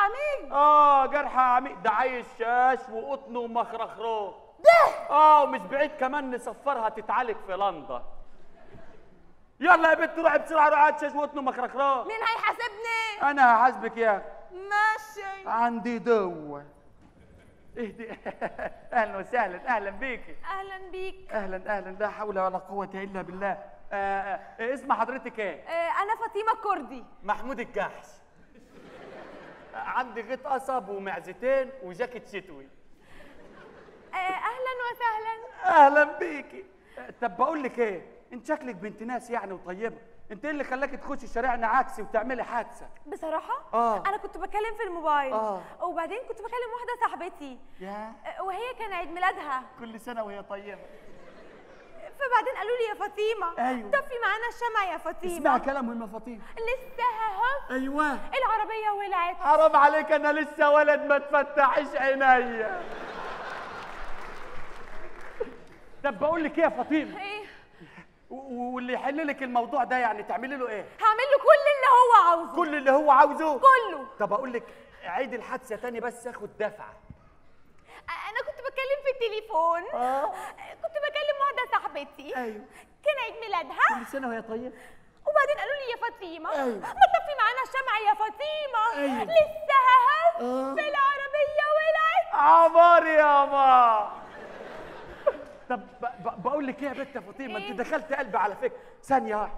عميق اه جرح عميق ده عايز شاش وقطن ومخرخرو ده اه ومش بعيد كمان نسفرها تتعالج في لندن يلا يا بنت روحي بسرعه روحي هات شاش وقطن ومخرخرو مين هيحاسبني انا هحاسبك يا ماشي عندي دوا اهدي اهلا وسهلا اهلا بيكي اهلا بيك اهلا اهلا لا حول ولا قوه الا بالله آه آه اسم حضرتك ايه آه انا فاطمه كردي محمود الجحش عندي غيط قصب ومعزتين وجاكيت شتوي آه اهلا وسهلا اهلا بيكي طب بقول لك ايه انت شكلك بنت ناس يعني وطيبه انت ايه اللي خلاكي تخشي شارعنا عكسي وتعملي حادثه بصراحه آه. انا كنت بتكلم في الموبايل آه. وبعدين كنت بكلم واحده صاحبتي يا آه، وهي كان عيد ميلادها كل سنه وهي طيبه فبعدين قالوا لي يا فاطمه أيوة. طفي معانا الشمع يا فاطمه اسمعي كلام ام فاطمه لسه اهو ايوه العربيه ولعت حرام عليك انا لسه ولد ما تفتحش عينيا طب بقول لك ايه يا فاطمه ايه و- واللي يحل لك الموضوع ده يعني تعملي له ايه هعمل له كل اللي هو عاوزه كل اللي هو عاوزه كله طب اقول لك عيد الحادثه تاني بس اخد دفعه انا كنت بتكلم في التليفون آه. كنت بكلم واحده صاحبتي أيوة. كان عيد ميلادها كل سنه وهي طيبه وبعدين قالوا لي يا فاطمه أيوة. ما تطفي معانا الشمع يا فاطمه أيوة. لسه اهو آه. في العربيه ولعت عمار يابا طب ب- ب- بقول لك ايه يا بنت يا فاطمه إيه؟ انت دخلت قلبي على فكره ثانيه واحده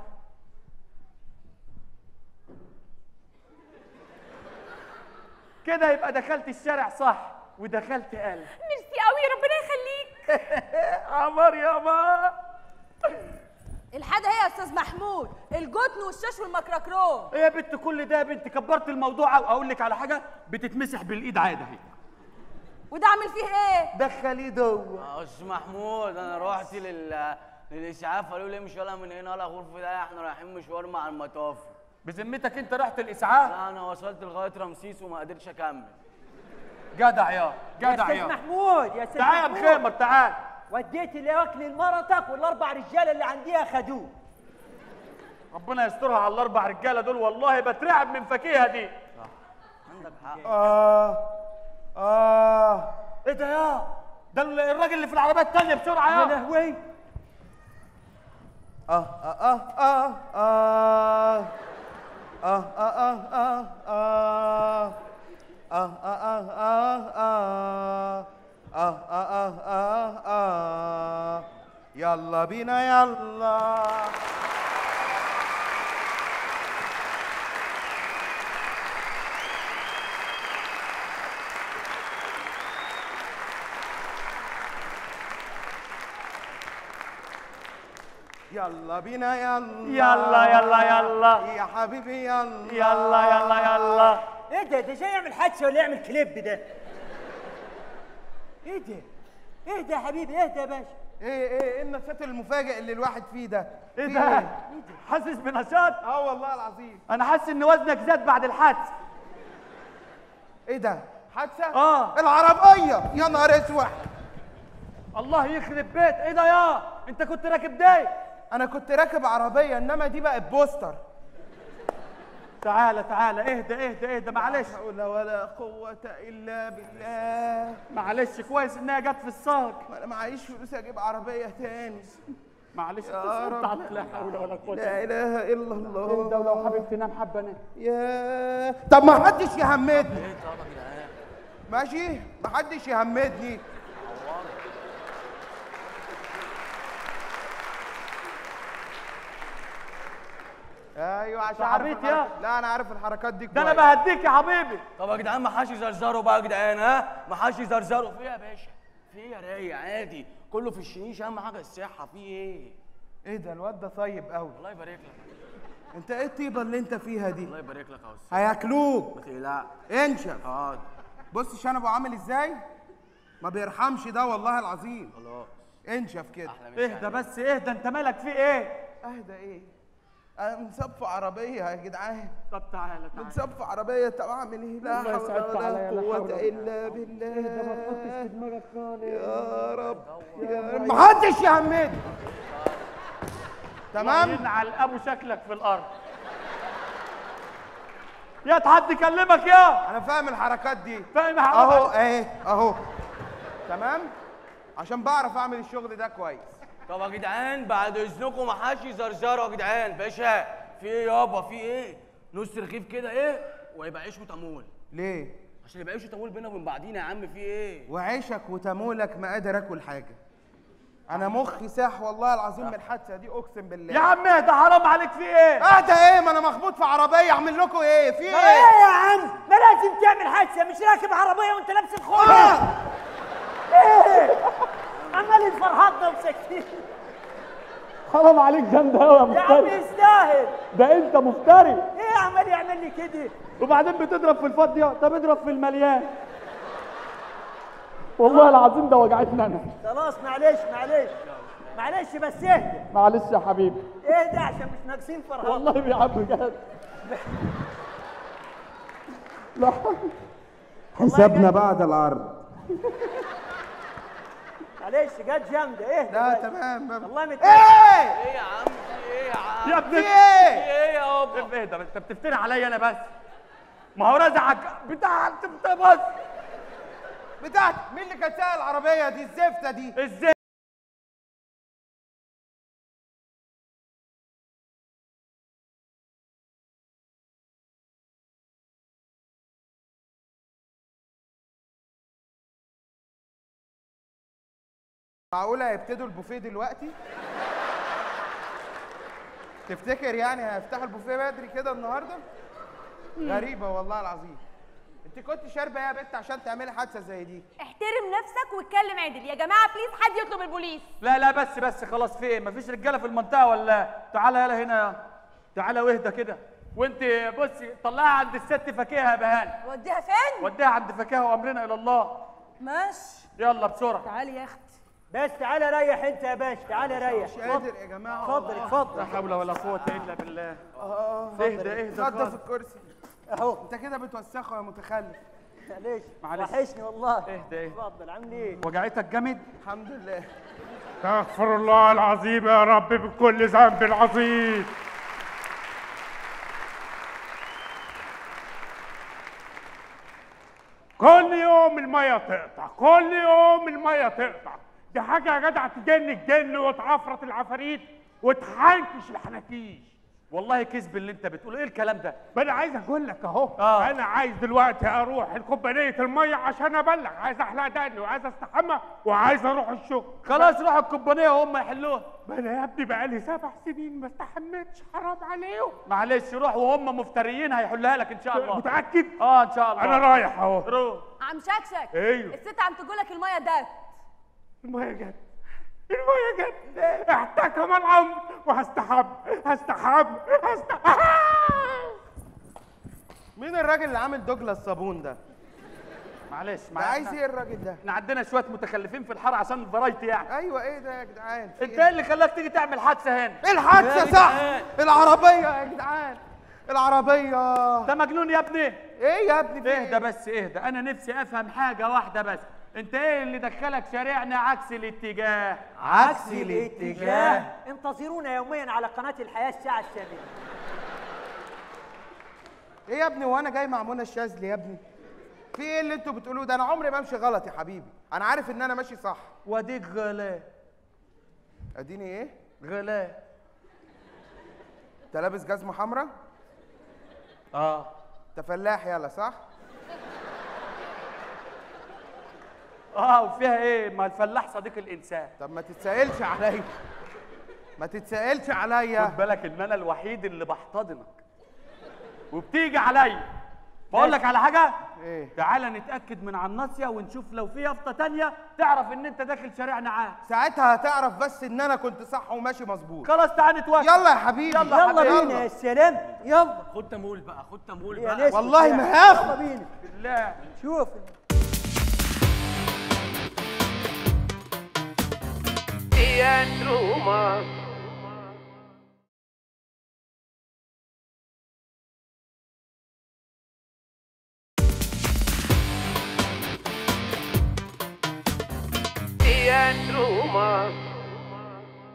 كده يبقى دخلت الشارع صح ودخلت قلب ميرسي قوي ربنا يخليك عمار يابا الحاجه هي يا استاذ محمود الجتن والشاش والمكركرون ايه يا بنت كل ده يا بنت كبرت الموضوع أو اقول لك على حاجه بتتمسح بالايد عادي اهي وده عامل فيه ايه دخليه جوه يا استاذ محمود انا رحت لل للاسعاف قالوا لي امشي ولا من هنا ولا غرفه ده احنا رايحين مشوار مع المطافي بذمتك انت رحت الاسعاف لا انا وصلت لغايه رمسيس وما قدرتش اكمل جدع يا جدع استاذ يا محمود يا استاذ تعال يا محمود مخيمر تعال وديت الاكل لمرتك والاربع رجاله اللي عندي اخدوه ربنا يسترها على الاربع رجاله دول والله بترعب من فكيها دي عندك حق اه اه ايه ده يا ده ال- الراجل اللي في العربيه التانيه بسرعه يا يا لهوي آه آه آه آه آه آه آه آه آه آه آه آه آه آه آه آه آه آه يلا بينا يلا يلا بينا يلا يلا يلا يلا يا حبيبي يلا يلا يلا يلا ايه ده ده جاي يعمل حادثه ولا يعمل كليب ده ايه ده ايه ده يا حبيبي ايه ده يا باشا ايه ايه ايه النشاط المفاجئ اللي الواحد فيه ده ايه في ده حاسس بنشاط اه والله العظيم انا حاسس ان وزنك زاد بعد الحادث ايه ده حادثه آه. العربيه يا نهار اسود الله يخرب بيت ايه ده يا انت كنت راكب داي انا كنت راكب عربيه انما دي بقت بوستر تعالى تعالى اهدى اهدى اهدى معلش لا حول ولا قوه الا بالله معلش كويس انها جت في الساق ما انا معيش فلوس اجيب عربيه تاني معلش يا اتصلت رب. على لا حول ولا قوه لا اله الا الله انت ولو حابب تنام حبه نام يا طب ما حدش يهمدني ايه طب يا جدعان ماشي ما حدش يهمدني ايوه عشان عارف عبيط يا. الحركات- لا انا عارف الحركات دي ده انا كويس. بهديك يا حبيبي طب يا جدعان ما حدش يزرزروا بقى يا جدعان ها ما حدش يزرزروا في ايه يا باشا في ايه يا رايق عادي كله في الشنيش اهم حاجه الصحه في ايه ايه ده الواد ده طيب قوي الله يبارك لك انت ايه الطيبه اللي انت فيها دي الله يبارك لك يا استاذ هياكلوك ما تقلقش انشف اه بص شنبه عامل ازاي ما بيرحمش ده والله العظيم خلاص انشف كده احلى مسا اهدى بس اهدى انت مالك في ايه اهدى ايه انا بنصف عربيه يا جدعان طب تعالى تعالى بنصف عربيه طب اعمل ايه لا الله حول يسعدك ولا عليا، لا حول قوه ولا الا بالله دماغك خالص يا رب يا رب محدش يهمدني تمام ينعل ابو شكلك في الارض يا حد يكلمك يا انا فاهم الحركات دي فاهم اهو اهي اهو تمام عشان بعرف اعمل الشغل ده كويس طب يا جدعان بعد اذنكم ما حدش يزرزروا يا جدعان باشا في ايه يابا في ايه نص رغيف كده ايه ويبقى عيش وتمول ليه عشان يبقى عيش وتمول بينا وبين بعضينا يا عم في ايه وعيشك وتمولك ما قادر اكل حاجه انا مخي ساح والله العظيم من الحادثه دي اقسم بالله يا عم اهدى حرام عليك في ايه اهدى ايه ما انا مخبوط في عربيه اعمل لكم ايه في ايه ايه يا عم ما لازم تعمل حادثه مش راكب عربيه وانت لابس الخوذه آه. ايه عمال فرحتنا وساكتين حرام عليك جامد قوي يا يا عم مفتري يستاهل ده انت مفتري ايه عمال يعمل لي كده وبعدين بتضرب في الفاضيه طب اضرب في المليان والله العظيم ده وجعتني انا خلاص معلش معلش معلش بس اهدى معلش يا حبيبي اهدى عشان مش ناقصين فرحات والله يا عم بجد لا حسابنا بعد العرض معلش جت جامده اهدى لا بس. تمام بابا. والله متأكد ايه ايه يا عم في ايه يا عم يا ابني في في ايه ايه يابا ايه ده انت بتفتري عليا انا بس ما هو رزعك بتاع انت بت- بص بتاعت مين اللي كانت سايق العربيه دي الزفته دي ازاي معقوله هيبتدوا البوفيه دلوقتي تفتكر يعني هيفتحوا البوفيه بدري كده النهارده غريبه والله العظيم انت كنت شاربه ايه يا بنت عشان تعملي حادثه زي دي احترم نفسك واتكلم عدل يا جماعه بليز حد يطلب البوليس لا لا بس بس خلاص في ايه مفيش رجاله في المنطقه ولا تعالى يلا هنا يا تعالى واهدى كده وانت بصي طلعها عند الست فكيها يا بهان وديها فين وديها عند فكاهه وامرنا الى الله ماشي يلا بسرعه تعالي يا اختي بس تعالى ريح انت يا باشا تعالى ريح مش قادر يا جماعه اتفضل لا اتفضل حول ولا قوه الا بالله اهدى اهدى اتفضل في خالص. الكرسي اهو انت كده بتوسخه يا متخلف معلش معلش. وحشني والله اهدى اهدى اتفضل عامل ايه وجعتك جامد الحمد لله استغفر الله العظيم يا رب بكل ذنب عظيم كل يوم المية تقطع كل يوم المية تقطع دي حاجة يا جدع تجن الجن وتعفرت العفاريت وتحنكش الحناكيش والله كذب اللي انت بتقوله ايه الكلام ده ما انا عايز اقول لك اهو آه. انا عايز دلوقتي اروح الكوبانيه الميه عشان ابلغ عايز احلق دقني وعايز استحمى وعايز اروح الشغل خلاص روح الكوبانيه وهم يحلوها ما انا يا ابني بقالي سبع سنين ما استحملتش حرام عليهم معلش روح وهم مفتريين هيحلها لك ان شاء الله متاكد اه ان شاء الله انا رايح اهو روح عم شكشك ايوه. الست عم تقولك الميه ده الميه جت الميه جت احتكم الامر وهستحب هستحب هستحب مين الراجل اللي عامل دوجلاس صابون ده معلش ده معلش عايز ايه الراجل ده احنا عندنا شويه متخلفين في الحاره عشان الفرايتي يعني ايوه ايه ده يا جدعان في انت ايه ايه اللي خلاك تيجي تعمل حادثه هنا ايه الحادثه يا صح جدعان. العربيه يا جدعان العربيه انت مجنون يا ابني ايه يا ابني في اهدى بس اهدى انا نفسي افهم حاجه واحده بس انت ايه اللي دخلك شارعنا عكس الاتجاه عكس انتظرونا يوميا على قناه الحياه الساعه الثامنه ايه يا ابني وانا جاي مع منى الشاذلي يا ابني في ايه اللي انتوا بتقولوه ده انا عمري ما امشي غلط يا حبيبي انا عارف ان انا ماشي صح واديك غلا اديني ايه غلا انت لابس جزمه حمراء اه انت فلاح يلا صح اه وفيها ايه ما الفلاح صديق الانسان طب ما تتسائلش عليا ما تتسائلش عليا خد بالك ان انا الوحيد اللي بحتضنك وبتيجي عليا بقول لك على حاجه ايه تعالى نتاكد من على الناصيه ونشوف لو في يافطه تانية تعرف ان انت داخل شارعنا عام ساعتها هتعرف بس ان انا كنت صح وماشي مظبوط خلاص تعالى نتوكل يلا يا حبيبي يلا يلا حبيبي. بينا يا سلام يلا خد تمول بقى خد تمول يا بقى نسمة والله يا- ما هاخد. يلا بينا بالله شوف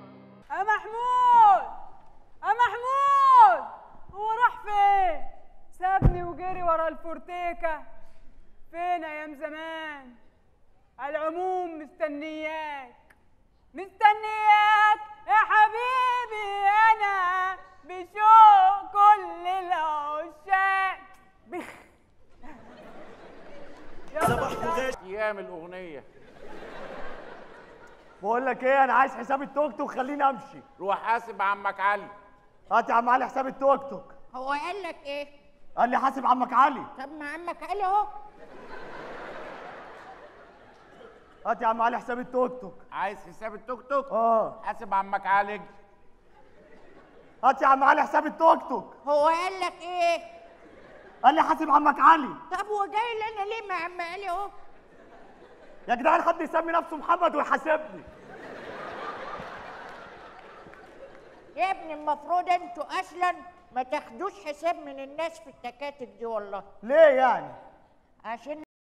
يا محمود يا محمود هو راح فين سابني وجري ورا الفورتيكا فين ايام زمان على العموم مستنياك مستنياك يا حبيبي انا بشوق كل العشاق بخ ايام الاغنيه بقول لك ايه انا عايز حساب التوك توك خليني امشي روح حاسب عمك علي هات يا عم علي حساب التوك توك هو قال لك ايه قال لي حاسب عمك علي طب ما عمك قال اهو هات يا عم علي حساب التوك توك عايز حساب التوك توك اه حاسب عمك علي هات يا عم علي حساب التوك توك هو قال لك ايه قال لي حاسب عمك علي طب وجاي لنا ليه مع عم قال اهو يا جدعان حد يسمي نفسه محمد ويحاسبني يا ابني المفروض انتوا اصلا ما تاخدوش حساب من الناس في التكاتك دي والله ليه يعني عشان